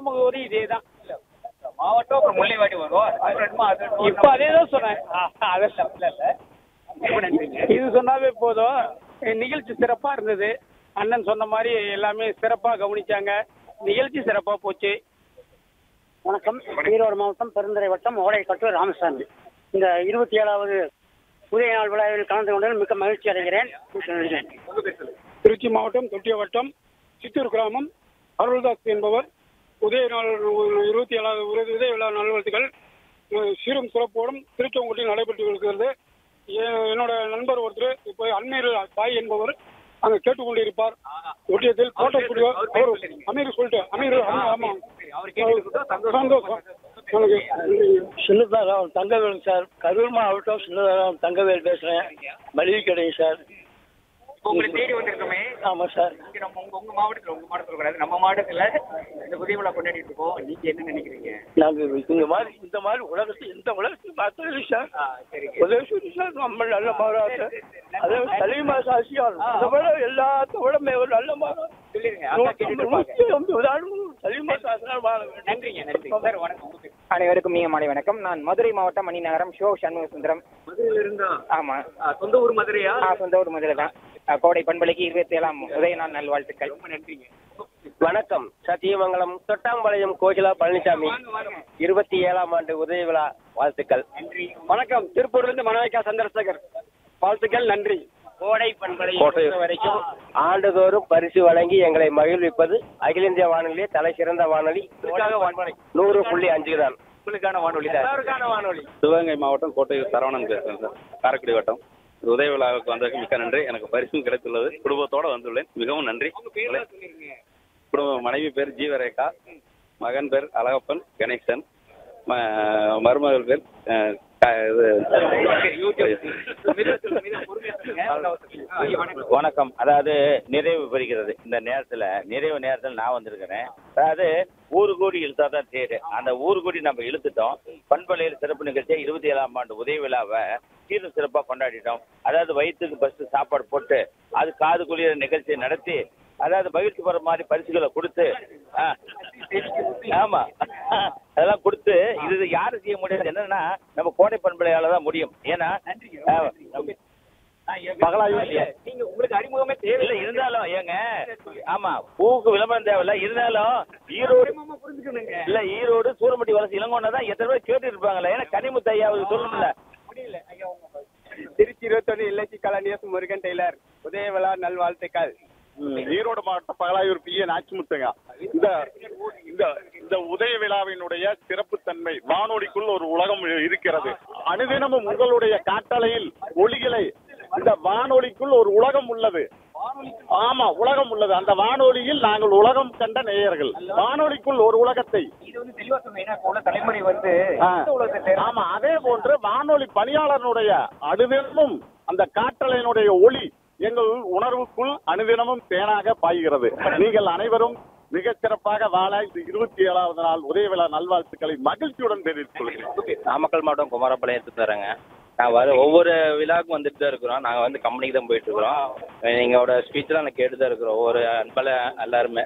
முகவரி இதே தான் மாவட்டம் அப்புறம் முல்லைவாடி வரும் அதுக்கப்புறம் என்னமோ அது என்னமோ இப்போ அதே தான் சொன்னேன் அதெல்லாம் இல்ல இல்ல ரொம்ப நன்றிங்க இது சொன்னாவே போதும் நிகழ்ச்சி சிறப்பாக இருந்தது அண்ணன் சொன்ன மாதிரி எல்லாமே சிறப்பாக கவனிச்சாங்க நிகழ்ச்சி சிறப்பாக போச்சு வணக்கம் ஈரோடு மாவட்டம் பெருந்துறை வட்டம் ஓடைக்கட்டு ராமசாமி இந்த இருபத்தி ஏழாவது உதய நாள் விழாவில் கலந்து கொண்டதில் மிக்க மகிழ்ச்சி அடைகிறேன் மிக்க நன்றி. திருச்சி மாவட்டம் தொட்டிய வட்டம் சித்தூர் கிராமம் அருள்தாஸ் என்பவர் உதய நாள் இருபத்தி ஏழாவது உதய உதய விழா நல்வாழ்த்துக்கள் அஹ் சீரும் சிறப்போடும் திருச்செங்கோட்டில் நடைபெற்று இருக்கிறது எ- என்னோட நண்பர் ஒருத்தர் இப்போ அன்மீர் தாய் என்பவர் அங்கே கேட்டுக்கொண்டிருப்பார் ஒட்டியத்தில் கோட்டை அவர் அமீர் சொல்லிட்டு அமீர் ஆமா, ஆமா அவர் கேட்டுக்கிட்டோம் சந்தோஷம் எனக்கு சின்னதாராம் தங்கவேல் சார் கரூர் மாவட்டம் சின்னதாராம் தங்கவேல் பேசுகிறேன் மளிகை கடைங்க சார் உங்களை தேடி வந்திருக்கோமே ஆமாம் சார் இங்க நம்ம உங்க உங்க மாவட்டத்துல உங்க மாவட்டத்துல கூடாது நம்ம மாவட்டத்துல இந்த உதய விழா கொண்டாடிட்டு இருக்கோம் நீங்க என்ன நினைக்கிறீங்க நாங்கள் இந்த மாதிரி இந்த மாதிரி உலகத்தை இந்த உலகத்தையும் பார்த்தது சார் ஆ, சரிங்க. உதவி சார் நம்ம நல்ல மாறாது அதே சலீமா சாசியார் அதை விட எல்லாத்த விட மே- ஒரு நல்ல மாறாது சொல்லிருங்க அக்கா கேட்டுட்டு இருப்பாங்க. நூற்றி ஐம்பது ஆண்டு சலீமா சாசியார் வாழ வேண்டும் நன்றிங்க நன்றி சார் வணக்கம் உங்க பேர் அனைவருக்கும் மிக மாலை வணக்கம் நான் மதுரை மாவட்டம் மணிநகரம் ஷோ சண்முக சுந்தரம் மதுரையில இருந்தா ஆமா சொந்த ஊர் மதுரையா ஆ, சொந்த ஊர் மதுரை தான் ஆ, கோடை பண்பலைக்கு இருபத்தி ஏழாம் உதய நாள் நல்வாழ்த்துக்கள் ரொம்ப நன்றிங்க வணக்கம் சத்தியமங்கலம் தொட்டாம்பாளையம் கோகிலா பழனிசாமி இருபத்தி ஏழாம் ஆண்டு உதய விழா வாழ்த்துக்கள் வணக்கம் திருப்பூர்லேருந்து மனோவிகா சந்திரசேகர் வாழ்த்துக்கள் நன்றி கோடை பண்பலை கோட்டை வரைக்கும் ஆண்டுதோறும் பரிசு வழங்கி எங்களை மகிழ்விப்பது அகில இந்திய வானொலியே தலை சிறந்த வானொலி வானொலி நூறு புள்ளி அஞ்சு தான் உங்களுக்கான வானொலி தான் எல்லாருக்கான வானொலி சிவகங்கை மாவட்டம் கோட்டையூர் சரவணன் பேசுகிறேன் சார் காரைக்குடி வட்டம் இந்த உதய விழாவுக்கு வந்ததுக்கு மிக்க நன்றி எனக்கு பரிசும் கிடைத்துள்ளது குடும்பத்தோட வந்துள்ளேன் மிகவும் நன்றி குடும்ப மனைவி பேர் ஜீவரேகா மகன் பேர் அழகப்பன் கணேசன் ம- மருமகள் பேர் அஹ், க- இது வணக்கம் அதாவது நிறைவு பெறுகிறது இந்த நேரத்துல நிறைவு நேரத்தில் நான் வந்திருக்கிறேன் அதாவது ஊரு கூடி இழுத்தா தான் தேரு அந்த ஊரு கூடி நம்ம இழுத்துட்டோம் பண்பலையில் சிறப்பு நிகழ்ச்சியை இருபத்தி ஏழாம் ஆண்டு உதய விழாவை சீரும் சிறப்பாக கொண்டாடிட்டோம் அதாவது வயிற்றுக்கு ஃபர்ஸ்ட் சாப்பாடு போட்டு அது காது குளிர நிகழ்ச்சியை நடத்தி அதாவது மகிழ்ச்சி பெற மாதிரி பரிசுகளை கொடுத்து ஆ, ஆமா அதெல்லாம் கொடுத்து இது யாரும் செய்ய முடியாது என்னன்னா நம்ம கோடை பண்பலையால தான் முடியும் ஏன்னா ஆ, பகலாயும் இல்லையா நீங்க உங்களுக்கு அறிமுகமே இல்ல தேவை இருந்தாலும் ஏங்க ஆமா பூவுக்கு விளம்பரம் தேவையில்ல இருந்தாலும் ஈரோடு புரிஞ்சுக்கணுங்க இல்ல ஈரோடு சூரமட்டி வளர்ச்சி இளங்கோன்னா தான் எத்தனை பேர் கேட்டு இருப்பாங்கல்ல ஏன்னா கனிமுத்து ஐயா அவருக்கு சொல்லணும்ல திருச்சி இருபத்தொன்னு இல்லச்சி கலாநியஸ் முருகன் டெய்லர் உதய விழா நல்வாழ்த்துக்கள் ஈரோடு மாவட்டம் பகலாயூர் பி ஏ நாச்சிமுத்துங்க இந்த இந்த இந்த உதய விழாவினுடைய சிறப்புத்தன்மை வானொலிக்குள் ஒரு உலகம் இருக்கிறது அனுதினமும் உங்களுடைய காட்டலையில் ஒளிகளை இந்த வானொலிக்குள் ஒரு உலகம் உள்ளது ஆமா உலகம் உள்ளது அந்த வானொலியில் நாங்கள் உலகம் கண்ட நேயர்கள் வானொலிக்குள் ஒரு உலகத்தை இது வந்து தெளிவா சொன்னீங்க ஏன்னா இப்போ உள்ள தலைமுறை வந்து ஆ. இந்த உலகத்தை ஆமா அதே போன்று வானொலி பணியாளர்களுடைய அனுதினமும் அந்த காற்றலையினுடைய ஒளி எங்கள் உணர்வுக்குள் அனுதினமும் தேனாக பாய்கிறது நீங்கள் அனைவரும் மிகச் சிறப்பாக வாழ இந்த இருபத்தி ஏழாவது நாள் உதய விழா நல்வாழ்த்துக்களை மகிழ்ச்சியுடன் தெரிவித்துக் கொள்கிறேன் நாமக்கல் மாவட்டம் குமாரபாளையத்துக்கு தரேங்க நான் வர ஒவ்வொரு விழாவுக்கும் வந்துட்டு தான் இருக்கிறோம் நாங்கள் வந்து கம்பெனிக்கு தான் போயிட்டு இருக்கிறோம் எங்களோட ஸ்பீச்லாம் நான் கேட்டு தான் இருக்கிறோம் ஒவ்வொரு அன்பல எல்லாருமே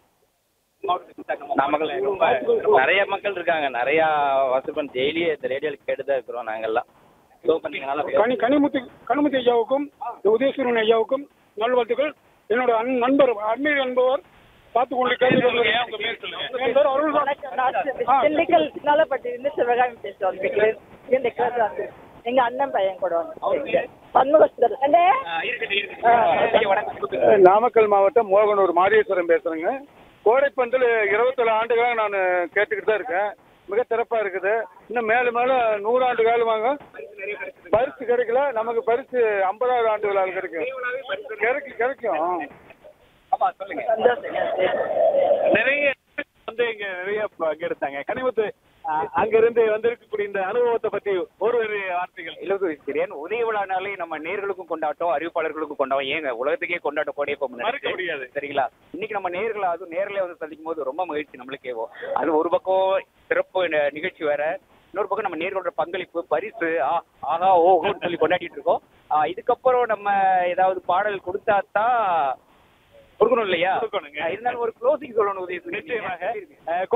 நாமக்கல் நிறைய மக்கள் இருக்காங்க நிறைய வசூல் டெய்லி இந்த ரேடியோவில் கேட்டு தான் இருக்கிறோம் நாங்கெல்லாம் ஷோ பண்ணீங்கனால கனி கனிமுத்து கனிமுத்து ஐயாவுக்கும் உதயசூரன் ஐயாவுக்கும் நல்வாழ்த்துக்கள் என்னோட அன்- நண்பர் அன்மீர் என்பவர் பார்த்து கொண்டு கேட்டு என் பேர் அருள்தாஸ் ஆ, திண்டுக்கல் நலப்பட்டி இருந்து சிவகாமி பேசுறோம் இந்த கிளாஸ் எங்க அண்ணன் பையன் கூட வந்து சண்முகசுந்தர் அண்ணே இருக்கட்டும் இருக்கட்டும் ஐயா, வணக்கம் உங்க பேர் நாமக்கல் மாவட்டம் மோகனூர் மாரியேஸ்வரன் பேசுறேங்க கோடைப்பந்தில் இருபத்தேழு ஆண்டுகளாக நான் கேட்டுக்கிட்டு தான் இருக்கேன் மிக சிறப்பாக இருக்குது இன்னும் மேலும் மேலும் நூறாண்டு காலமாக பரிசு கிடைக்கல நமக்கு பரிசு ஐம்பதாவது ஆண்டு விழாவில் கிடைக்கும் கிடைக்கும் கிடைக்கும் ஆமா சொல்லுங்க நிறைய வந்து இங்க நிறைய பங்கெடுத்தாங்க கனிமுத்து அங்க இருந்து வந்திருக்கக்கூடிய இந்த அனுபவத்தை பத்தி ஒரு ஒரு வார்த்தைகள் இலகுகிறேன் உதய விழானாலே நம்ம நேர்களுக்கும் கொண்டாட்டம் அறிவிப்பாளர்களுக்கும் கொண்டாட்டம் ஏங்க உலகத்துக்கே கொண்டாட்டம் கோடிய மறுக்க முடியாது. சரிங்களா இன்னைக்கு நம்ம நேர்களை அதுவும் நேர்ல வந்து சந்திக்கும் போது ரொம்ப மகிழ்ச்சி நம்மளுக்கேவோ அது ஒரு பக்கம் சிறப்பு ந- நிகழ்ச்சி வேற இன்னொரு பக்கம் நம்ம நேர்களோட பங்களிப்பு பரிசு ஆ ஆஹா ஓஹோன்னு சொல்லி கொண்டாடிட்டு இருக்கோம் ஆ, இதுக்கப்புறம் நம்ம ஏதாவது பாடல் கொடுத்தா தான் கொடுக்கணும் இல்லையா கொடுக்கணுங்க. இருந்தாலும் ஒரு க்ளோசிங் சொல்லணும் உதய நிச்சயமாக